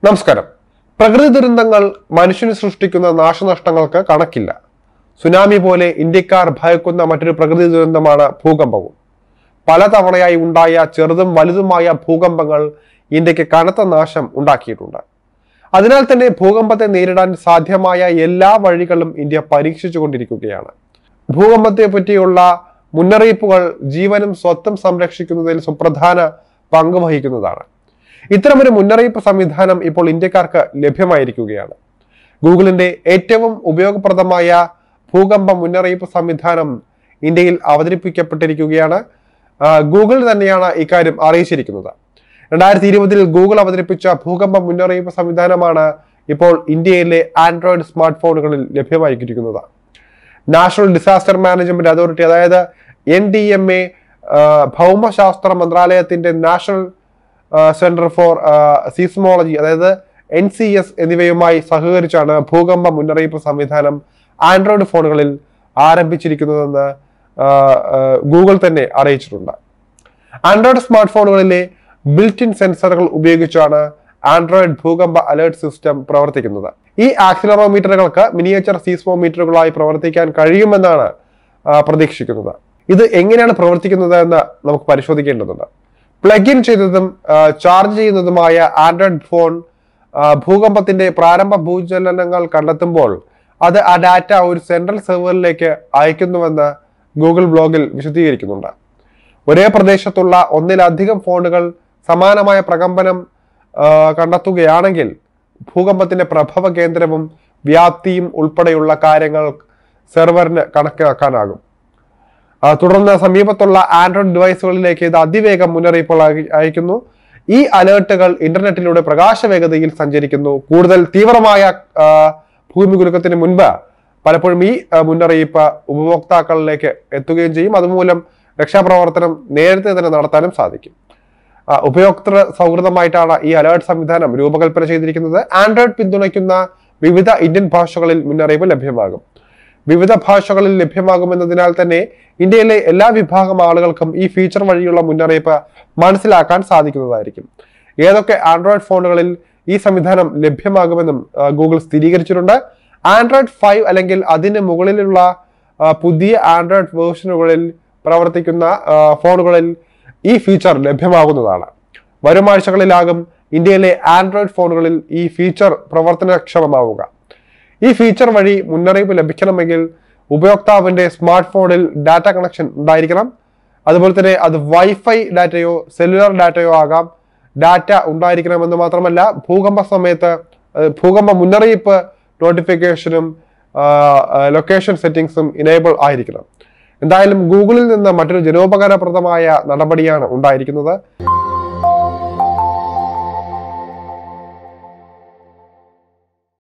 നമസ്കാരം പ്രകൃതി ദുരന്തങ്ങൾ മനുഷ്യന് സൃഷ്ടിക്കുന്ന നാശനഷ്ടങ്ങൾക്ക് കണക്കില്ല സുനാമി പോലെ ഇന്ത്യക്കാർ ഭയക്കുന്ന മറ്റൊരു പ്രകൃതി ദുരന്തമാണ് ഭൂകമ്പവും പലതവണയായി ഉണ്ടായ ചെറുതും വലുതുമായ ഭൂകമ്പങ്ങൾ ഇന്ത്യക്ക് കനത്ത നാശം ഉണ്ടാക്കിയിട്ടുണ്ട് അതിനാൽ തന്നെ ഭൂകമ്പത്തെ നേരിടാൻ സാധ്യമായ എല്ലാ വഴികളും ഇന്ത്യ പരീക്ഷിച്ചു കൊണ്ടിരിക്കുകയാണ് ഭൂകമ്പത്തെ പറ്റിയുള്ള മുന്നറിയിപ്പുകൾ ജീവനും സ്വത്തും സംരക്ഷിക്കുന്നതിൽ സുപ്രധാന പങ്ക് വഹിക്കുന്നതാണ് ഇത്തരമൊരു മുന്നറിയിപ്പ് സംവിധാനം ഇപ്പോൾ ഇന്ത്യക്കാർക്ക് ലഭ്യമായിരിക്കുകയാണ് ഗൂഗിളിന്റെ ഏറ്റവും ഉപയോഗപ്രദമായ ഭൂകമ്പ മുന്നറിയിപ്പ് സംവിധാനം ഇന്ത്യയിൽ അവതരിപ്പിക്കപ്പെട്ടിരിക്കുകയാണ് ആ, ഗൂഗിൾ തന്നെയാണ് ഇക്കാര്യം അറിയിച്ചിരിക്കുന്നത് രണ്ടായിരത്തി ഇരുപതിൽ ഗൂഗിൾ അവതരിപ്പിച്ച ഭൂകമ്പ മുന്നറിയിപ്പ് സംവിധാനമാണ് ഇപ്പോൾ ഇന്ത്യയിലെ ആൻഡ്രോയിഡ് സ്മാർട്ട് ഫോണുകളിൽ ലഭ്യമായിരിക്കുന്നത് നാഷണൽ ഡിസാസ്റ്റർ മാനേജ്മെന്റ് അതോറിറ്റി അതായത് എൻ ഡി എം എ ഭൗമശാസ്ത്ര മന്ത്രാലയത്തിന്റെ നാഷണൽ സെന്റർ ഫോർ സീസ്മോളജി അതായത് എൻ സി എസ് എന്നിവയുമായി സഹകരിച്ചാണ് ഭൂകമ്പ മുന്നറിയിപ്പ് സംവിധാനം ആൻഡ്രോയിഡ് ഫോണുകളിൽ ആരംഭിച്ചിരിക്കുന്നതെന്ന് ആ, ആ, ഗൂഗിൾ തന്നെ അറിയിച്ചിട്ടുണ്ട് ആൻഡ്രോയിഡ് സ്മാർട്ട് ഫോണുകളിലെ ബിൽറ്റ് ഇൻ സെൻസറുകൾ ഉപയോഗിച്ചാണ് ആൻഡ്രോയിഡ് ഭൂകമ്പ അലേർട്ട് സിസ്റ്റം പ്രവർത്തിക്കുന്നത് ഈ ആക്സിലറോമീറ്ററുകൾക്ക് മിനിയേച്ചർ സീസ്മോമീറ്ററുകളായി പ്രവർത്തിക്കാൻ കഴിയുമെന്നാണ് ആ, പ്രതീക്ഷിക്കുന്നത് ഇത് എങ്ങനെയാണ് പ്രവർത്തിക്കുന്നത് എന്ന് നമുക്ക് പരിശോധിക്കേണ്ടതുണ്ട് പ്ലഗ് ഇൻ ചെയ്തതും ആ, ചാർജ് ചെയ്യുന്നതുമായ ആൻഡ്രോയിഡ് ഫോൺ ആ, ഭൂകമ്പത്തിന്റെ പ്രാരംഭ ഭൂചലനങ്ങൾ കണ്ടെത്തുമ്പോൾ അത് ആ ഡാറ്റ ഒരു സെൻട്രൽ സെർവറിലേക്ക് അയക്കുന്നുവെന്ന് ഗൂഗിൾ ബ്ലോഗിൽ വിശദീകരിക്കുന്നുണ്ട് ഒരേ പ്രദേശത്തുള്ള ഒന്നിലധികം ഫോണുകൾ സമാനമായ പ്രകമ്പനം ആ, കണ്ടെത്തുകയാണെങ്കിൽ ഭൂകമ്പത്തിന്റെ പ്രഭവ കേന്ദ്രവും വ്യാപ്തിയും ഉൾപ്പെടെയുള്ള കാര്യങ്ങൾ സെർവറിന് കണക്കാക്കാനാകും ആ, തുടർന്ന് സമീപത്തുള്ള ആൻഡ്രോയിഡ് ഡിവൈസുകളിലേക്ക് ഇത് അതിവേഗം മുന്നറിയിപ്പുകൾ അയ- അയക്കുന്നു ഈ അലേർട്ടുകൾ ഇന്റർനെറ്റിലൂടെ പ്രകാശവേഗതയിൽ സഞ്ചരിക്കുന്നു കൂടുതൽ തീവ്രമായ ആ, ഭൂമി കുലുക്കത്തിന് മുൻപ് പലപ്പോഴും ഈ ആ, മുന്നറിയിപ്പ് ഉപഭോക്താക്കളിലേക്ക് എത്തുകയും ചെയ്യും അതുമൂലം രക്ഷാപ്രവർത്തനം നേരത്തെ തന്നെ നടത്താനും സാധിക്കും ആ, ഉപയോക്തൃ സൗഹൃദമായിട്ടാണ് ഈ അലേർട്ട് സംവിധാനം രൂപകൽപ്പന ചെയ്തിരിക്കുന്നത് ആൻഡ്രോയിഡ് പിന്തുണയ്ക്കുന്ന വിവിധ ഇന്ത്യൻ ഭാഷകളിൽ മുന്നറിയിപ്പ് ലഭ്യമാകും വിവിധ ഭാഷകളിൽ ലഭ്യമാകുമെന്നതിനാൽ തന്നെ ഇന്ത്യയിലെ എല്ലാ വിഭാഗം ആളുകൾക്കും ഈ ഫീച്ചർ വഴിയുള്ള മുന്നറിയിപ്പ് മനസ്സിലാക്കാൻ സാധിക്കുന്നതായിരിക്കും ഏതൊക്കെ ആൻഡ്രോയിഡ് ഫോണുകളിൽ ഈ സംവിധാനം ലഭ്യമാകുമെന്നും ആ, ഗൂഗിൾ സ്ഥിരീകരിച്ചിട്ടുണ്ട് ആൻഡ്രോയിഡ് ഫൈവ് അല്ലെങ്കിൽ അതിന് മുകളിലുള്ള ആ, പുതിയ ആൻഡ്രോയിഡ് വേർഷനുകളിൽ പ്രവർത്തിക്കുന്ന ആ, ഫോണുകളിൽ ഈ ഫീച്ചർ ലഭ്യമാകുന്നതാണ് വരും ആഴ്ചകളിലാകും ഇന്ത്യയിലെ ആൻഡ്രോയിഡ് ഫോണുകളിൽ ഈ ഫീച്ചർ പ്രവർത്തനക്ഷമമാവുക ഈ ഫീച്ചർ വഴി മുന്നറിയിപ്പ് ലഭിക്കണമെങ്കിൽ ഉപയോക്താവിന്റെ സ്മാർട്ട് ഫോണിൽ ഡാറ്റ കണക്ഷൻ ഉണ്ടായിരിക്കണം അതുപോലെ തന്നെ അത് വൈഫൈ ഡാറ്റയോ സെല്ലുലാർ ഡാറ്റയോ ആകാം ഡാറ്റ ഉണ്ടായിരിക്കണമെന്ന് മാത്രമല്ല ഭൂകമ്പ സമയത്ത് അഹ് ഭൂകമ്പ മുന്നറിയിപ്പ് നോട്ടിഫിക്കേഷനും ലൊക്കേഷൻ സെറ്റിംഗ്സും ഇനേബിൾ ആയിരിക്കണം എന്തായാലും ഗൂഗിളിൽ നിന്ന് മറ്റൊരു ജനോപകാരപ്രദമായ നടപടിയാണ് ഉണ്ടായിരിക്കുന്നത്